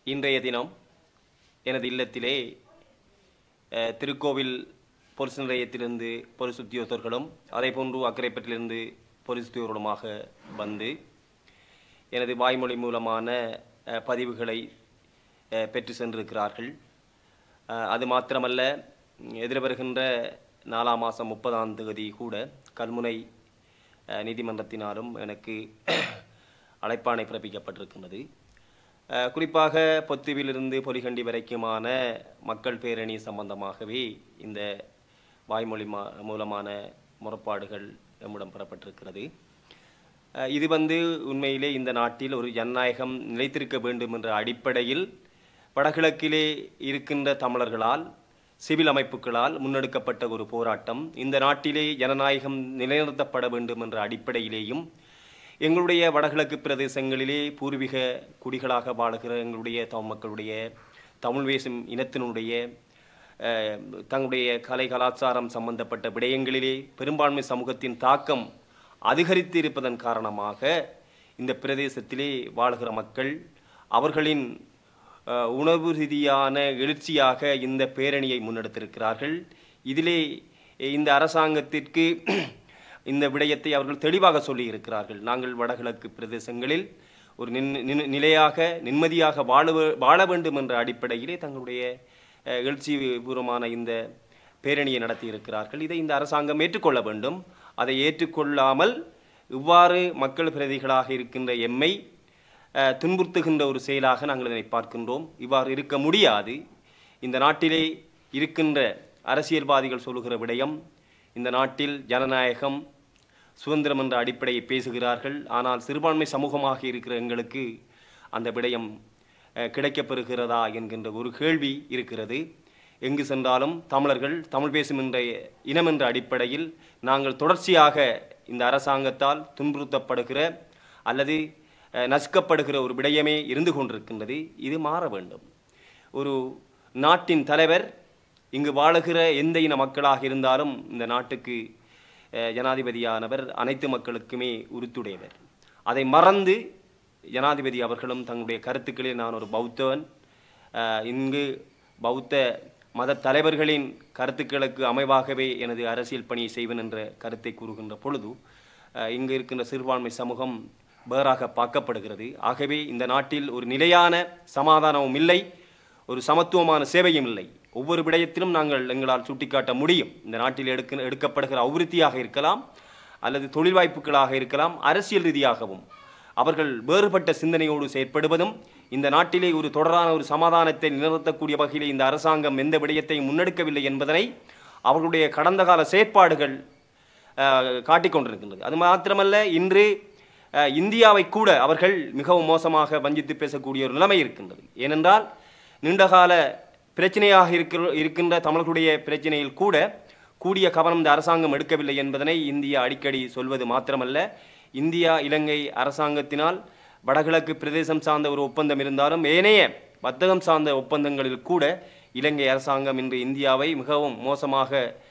இன்றைய தினம் எனது இல்லத்திலே அஹ், திருக்கோவில் பொலிஸ் நிலையத்திலிருந்து பொலிஸ் உத்தியோகத்தர்களும் அதேபோன்று அக்கரைப்பட்டிலிருந்து பொலிஸ் உத்தியோகருமாக வந்து எனது வாய்மொழி மூலமான அஹ், பதிவுகளை அஹ், பெற்று சென்றிருக்கிறார்கள் அஹ், அது மாத்திரமல்ல எதிர்வருகின்ற நாலாம் மாதம் முப்பதாம் தேதி கூட கல்முனை அஹ், நீதிமன்றத்தினாலும் எனக்கு அழைப்பாணை பிறப்பிக்கப்பட்டிருக்கின்றது அஹ், குறிப்பாக பொத்துவிலிருந்து பொலிகண்டி வரைக்குமான மக்கள் பேரணி சம்பந்தமாகவே இந்த வாய்மொழி மா மூலமான முறைப்பாடுகள் நம்மிடம் பெறப்பட்டிருக்கிறது அஹ், இது வந்து உண்மையிலே இந்த நாட்டில் ஒரு ஜனநாயகம் நிலைத்திருக்க வேண்டும் என்ற அடிப்படையில் வடகிழக்கிலே இருக்கின்ற தமிழர்களால் சிவில் அமைப்புகளால் முன்னெடுக்கப்பட்ட ஒரு போராட்டம் இந்த நாட்டிலே ஜனநாயகம் நிலைநிறுத்தப்பட வேண்டும் என்ற அடிப்படையிலேயும் எங்களுடைய வடகிழக்கு பிரதேசங்களிலே பூர்வீக குடிகளாக வாழுகிற எங்களுடைய தமிழ் மக்களுடைய தமிழ் பேசும் இனத்தினுடைய அஹ், தங்களுடைய கலை கலாச்சாரம் சம்பந்தப்பட்ட விடயங்களிலே பெரும்பான்மை சமூகத்தின் தாக்கம் அதிகரித்து இருப்பதன் காரணமாக இந்த பிரதேசத்திலே வாழுகிற மக்கள் அவர்களின் அஹ், உணவு ரீதியான எழுச்சியாக இந்த பேரணியை முன்னெடுத்திருக்கிறார்கள் இதிலே இந்த அரசாங்கத்திற்கு இந்த விடயத்தை அவர்கள் தெளிவாக சொல்லியிருக்கிறார்கள் நாங்கள் வடகிழக்கு பிரதேசங்களில் ஒரு நின் நின்- நிலையாக நிம்மதியாக வாழ வே- வாழ வேண்டும் என்ற அடிப்படையிலே தங்களுடைய அஹ், எழுச்சி பூர்வமான இந்த பேரணியை நடத்தியிருக்கிறார்கள் இதை இந்த அரசாங்கம் ஏற்றுக்கொள்ள வேண்டும் அதை ஏற்றுக்கொள்ளாமல் இவ்வாறு மக்கள் பிரதிகளாக இருக்கின்ற எம்மை அஹ், துன்புறுத்துகின்ற ஒரு செயலாக நாங்கள் இதனை பார்க்கின்றோம் இவ்வாறு இருக்க முடியாது இந்த நாட்டிலே இருக்கின்ற அரசியல்வாதிகள் சொல்லுகிற விடயம் இந்த நாட்டில் ஜனநாயகம் சுதந்திரம் என்ற அடிப்படையை பேசுகிறார்கள் ஆனால் சிறுபான்மை சமூகமாக இருக்கிற எங்களுக்கு அந்த விடயம் அஹ், கிடைக்கப்பெறுகிறதா என்கின்ற ஒரு கேள்வி இருக்கிறது எங்கு சென்றாலும் தமிழர்கள் தமிழ் பேசும் என்ற இனம் என்ற அடிப்படையில் நாங்கள் தொடர்ச்சியாக இந்த அரசாங்கத்தால் துன்புறுத்தப்படுகிற அல்லது அஹ், நசுக்கப்படுகிற ஒரு விடயமே இருந்து கொண்டிருக்கின்றது இது மாற வேண்டும் ஒரு நாட்டின் தலைவர் இங்கு வாழுகிற எந்த இன மக்களாக இருந்தாலும் இந்த நாட்டுக்கு அஹ், ஜனாதிபதியானவர் அனைத்து மக்களுக்குமே உறுத்துடையவர் அதை மறந்து ஜனாதிபதி அவர்களும் தங்களுடைய கருத்துக்களில் நான் ஒரு பௌத்தவன் அஹ், இங்கு பௌத்த மத தலைவர்களின் கருத்துக்களுக்கு அமைவாகவே எனது அரசியல் பணியை செய்வேன் என்ற கருத்தை கூறுகின்ற பொழுது அஹ், இங்கு இருக்கின்ற சிறுபான்மை சமூகம் வேறாக பார்க்கப்படுகிறது ஆகவே இந்த நாட்டில் ஒரு நிலையான சமாதானமும் இல்லை ஒரு சமத்துவமான சேவையும் இல்லை ஒவ்வொரு விடயத்திலும் நாங்கள் எங்களால் சுட்டிக்காட்ட முடியும் இந்த நாட்டில் எடுக்க எடுக்கப்படுகிற அபிவிருத்தியாக இருக்கலாம் அல்லது தொழில் வாய்ப்புகளாக இருக்கலாம் அரசியல் ரீதியாகவும் அவர்கள் வேறுபட்ட சிந்தனையோடு செயற்படுவதும் இந்த நாட்டிலே ஒரு தொடரான ஒரு சமாதானத்தை நிலைநிறுத்தக்கூடிய வகையில் இந்த அரசாங்கம் எந்த விடயத்தையும் முன்னெடுக்கவில்லை என்பதனை அவர்களுடைய கடந்த கால செயற்பாடுகள் அஹ், காட்டிக் கொண்டிருக்கின்றது அது மாத்திரமல்ல இன்று அஹ், இந்தியாவை கூட அவர்கள் மிகவும் மோசமாக வஞ்சித்து பேசக்கூடிய ஒரு நிலைமை இருக்கின்றது ஏனென்றால் நீண்டகால பிரச்சனையாக இருக்கிற இருக்கின்ற தமிழர்களுடைய பிரச்சனையில் கூட கூடிய கவனம் இந்த அரசாங்கம் எடுக்கவில்லை என்பதனை இந்தியா அடிக்கடி சொல்வது மாத்திரமல்ல இந்தியா இலங்கை அரசாங்கத்தினால் வடகிழக்கு பிரதேசம் சார்ந்த ஒரு ஒப்பந்தம் இருந்தாலும் ஏனைய வர்த்தகம் சார்ந்த ஒப்பந்தங்களில் கூட இலங்கை அரசாங்கம் இன்று இந்தியாவை மிகவும் மோசமாக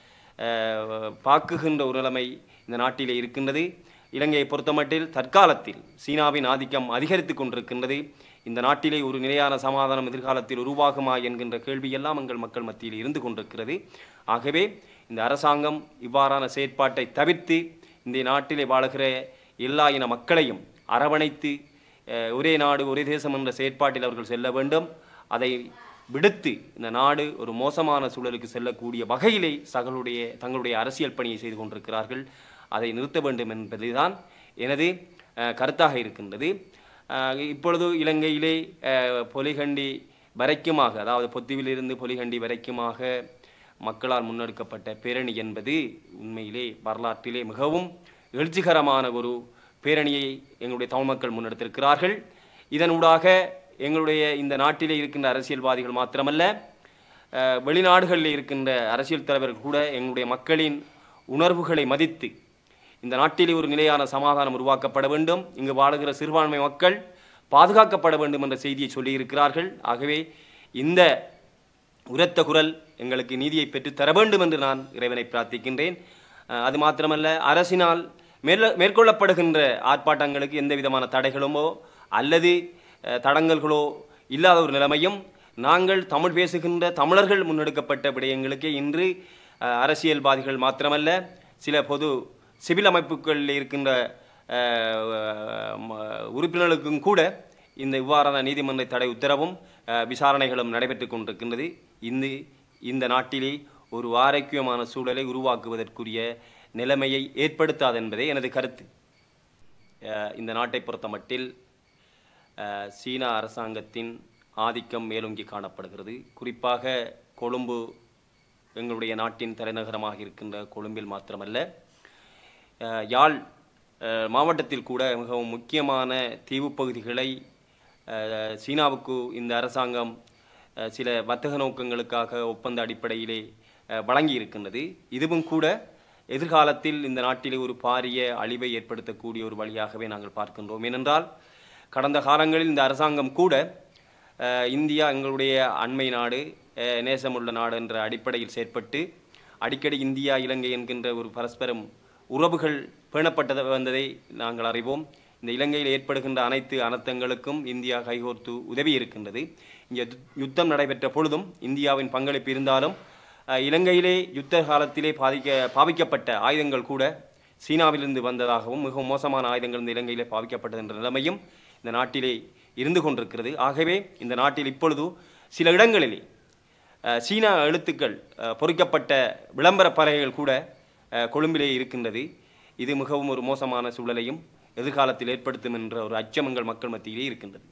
அஹ், பாக்குகின்ற ஒரு நிலைமை இந்த நாட்டிலே இருக்கின்றது இலங்கையை பொறுத்தமட்டில் தற்காலத்தில் சீனாவின் ஆதிக்கம் அதிகரித்து கொண்டிருக்கின்றது இந்த நாட்டிலே ஒரு நிலையான சமாதானம் எதிர்காலத்தில் உருவாகுமா என்கின்ற கேள்வியெல்லாம் எங்கள் மக்கள் மத்தியில் இருந்து கொண்டிருக்கிறது ஆகவே இந்த அரசாங்கம் இவ்வாறான செயற்பாட்டை தவிர்த்து இந்த நாட்டிலே வாழுகிற எல்லா இன மக்களையும் அரவணைத்து அஹ், ஒரே நாடு ஒரே தேசம் என்ற செயற்பாட்டில் அவர்கள் செல்ல வேண்டும் அதை விடுத்து இந்த நாடு ஒரு மோசமான சூழலுக்கு செல்லக்கூடிய வகையிலே சகளுடைய தங்களுடைய அரசியல் பணியை செய்து கொண்டிருக்கிறார்கள் அதை நிறுத்த வேண்டும் என்பதுதான் எனது அஹ், கருத்தாக இருக்கின்றது அஹ், இப்பொழுது இலங்கையிலே அஹ், பொலிகண்டி வரைக்குமாக அதாவது பொத்துவிலிருந்து பொலிகண்டி வரைக்குமாக மக்களால் முன்னெடுக்கப்பட்ட பேரணி என்பது உண்மையிலே வரலாற்றிலே மிகவும் எழுச்சிகரமான ஒரு பேரணியை எங்களுடைய தமிழ் மக்கள் முன்னெடுத்திருக்கிறார்கள் இதனூடாக எங்களுடைய இந்த நாட்டிலே இருக்கின்ற அரசியல்வாதிகள் மாத்திரமல்ல அஹ், வெளிநாடுகளில் இருக்கின்ற அரசியல் தலைவர்கள் கூட எங்களுடைய மக்களின் உணர்வுகளை மதித்து இந்த நாட்டிலே ஒரு நிலையான சமாதானம் உருவாக்கப்பட வேண்டும் இங்கு வாழுகிற சிறுபான்மை மக்கள் பாதுகாக்கப்பட வேண்டும் என்ற செய்தியை சொல்லியிருக்கிறார்கள் ஆகவே இந்த உரத்த குரல் எங்களுக்கு நீதியை பெற்றுத் தர வேண்டும் என்று நான் இறைவனை பிரார்த்திக்கின்றேன் அஹ், அது மாத்திரமல்ல அரசினால் மேற்கொள்ள மேற்கொள்ளப்படுகின்ற ஆர்ப்பாட்டங்களுக்கு எந்த விதமான தடைகளுமோ அல்லது அஹ், தடங்கல்களோ இல்லாத ஒரு நிலைமையும் நாங்கள் தமிழ் பேசுகின்ற தமிழர்கள் முன்னெடுக்கப்பட்ட விடயங்களுக்கே இன்று அஹ், அரசியல்வாதிகள் மாத்திரமல்ல சில பொது சிவில் அமைப்புகளில் இருக்கின்ற அஹ், ம- உறுப்பினர்களுக்கும் கூட இந்த இவ்வாறான நீதிமன்ற தடை உத்தரவும் அஹ், விசாரணைகளும் நடைபெற்றுக் கொண்டிருக்கின்றது இந்த இந்த நாட்டிலே ஒரு ஆரோக்கியமான சூழலை உருவாக்குவதற்குரிய நிலைமையை ஏற்படுத்தாது என்பதே எனது கருத்து அஹ், இந்த நாட்டை பொறுத்தமட்டில் அஹ், சீனா அரசாங்கத்தின் ஆதிக்கம் மேலோங்கி காணப்படுகிறது குறிப்பாக கொழும்பு எங்களுடைய நாட்டின் தலைநகரமாக இருக்கின்ற கொழும்பில் மாத்திரமல்ல அஹ், யாழ் அஹ், மாவட்டத்தில் கூட மிகவும் முக்கியமான தீவுப் பகுதிகளை அஹ், சீனாவுக்கு இந்த அரசாங்கம் அஹ், சில வர்த்தக நோக்கங்களுக்காக ஒப்பந்த அடிப்படையிலே அஹ், வழங்கி இருக்கின்றது இதுவும் கூட எதிர்காலத்தில் இந்த நாட்டிலே ஒரு பாரிய அழிவை ஏற்படுத்தக்கூடிய ஒரு வழியாகவே நாங்கள் பார்க்கின்றோம் ஏனென்றால் கடந்த காலங்களில் இந்த அரசாங்கம் கூட அஹ், இந்தியா எங்களுடைய அண்மை நாடு அஹ், நேசமுள்ள நாடு என்ற அடிப்படையில் செயற்பட்டு அடிக்கடி இந்தியா இலங்கை என்கின்ற ஒரு பரஸ்பரம் உறவுகள் பேணப்பட்டது வந்ததை நாங்கள் அறிவோம் இந்த இலங்கையில் ஏற்படுகின்ற அனைத்து அனர்த்தங்களுக்கும் இந்தியா கைகோர்த்து உதவி இருக்கின்றது இங்கே யுத்- யுத்தம் நடைபெற்ற பொழுதும் இந்தியாவின் பங்களிப்பு இருந்தாலும் அஹ், இலங்கையிலே யுத்த காலத்திலே பாதிக்க பாவிக்கப்பட்ட ஆயுதங்கள் கூட சீனாவிலிருந்து வந்ததாகவும் மிகவும் மோசமான ஆயுதங்கள் இந்த இலங்கையிலே பாவிக்கப்பட்டது என்ற நிலைமையும் இந்த நாட்டிலே இருந்து கொண்டிருக்கிறது ஆகவே இந்த நாட்டில் இப்பொழுது சில இடங்களிலே அஹ், சீனா எழுத்துக்கள் அஹ், பொறிக்கப்பட்ட விளம்பர பலகைகள் கூட அஹ், கொழும்பிலே இருக்கின்றது இது மிகவும் ஒரு மோசமான சூழலையும் எதிர்காலத்தில் ஏற்படுத்தும் என்ற ஒரு அச்சம் எங்கள் மக்கள் மத்தியிலே இருக்கின்றது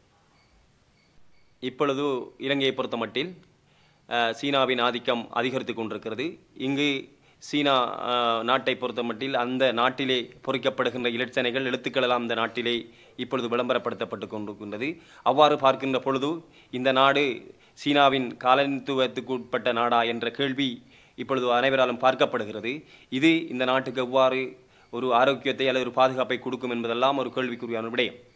இப்பொழுது இலங்கையை பொறுத்தமட்டில் அஹ், சீனாவின் ஆதிக்கம் அதிகரித்து கொண்டிருக்கிறது இங்கு சீனா அஹ், நாட்டை பொறுத்தமட்டில் அந்த நாட்டிலே பொறிக்கப்படுகின்ற இலட்சணைகள் எழுத்துக்கள் எல்லாம் இந்த நாட்டிலே இப்பொழுது விளம்பரப்படுத்தப்பட்டு கொண்டிருக்கின்றது அவ்வாறு பார்க்கின்ற பொழுது இந்த நாடு சீனாவின் காலனித்துவத்துக்கு உட்பட்ட நாடா என்ற கேள்வி இப்பொழுது அனைவராலும் பார்க்கப்படுகிறது இது இந்த நாட்டுக்கு எவ்வாறு ஒரு ஆரோக்கியத்தை அல்லது ஒரு பாதுகாப்பை கொடுக்கும் என்பதெல்லாம் ஒரு கேள்விக்குரியான விடயம்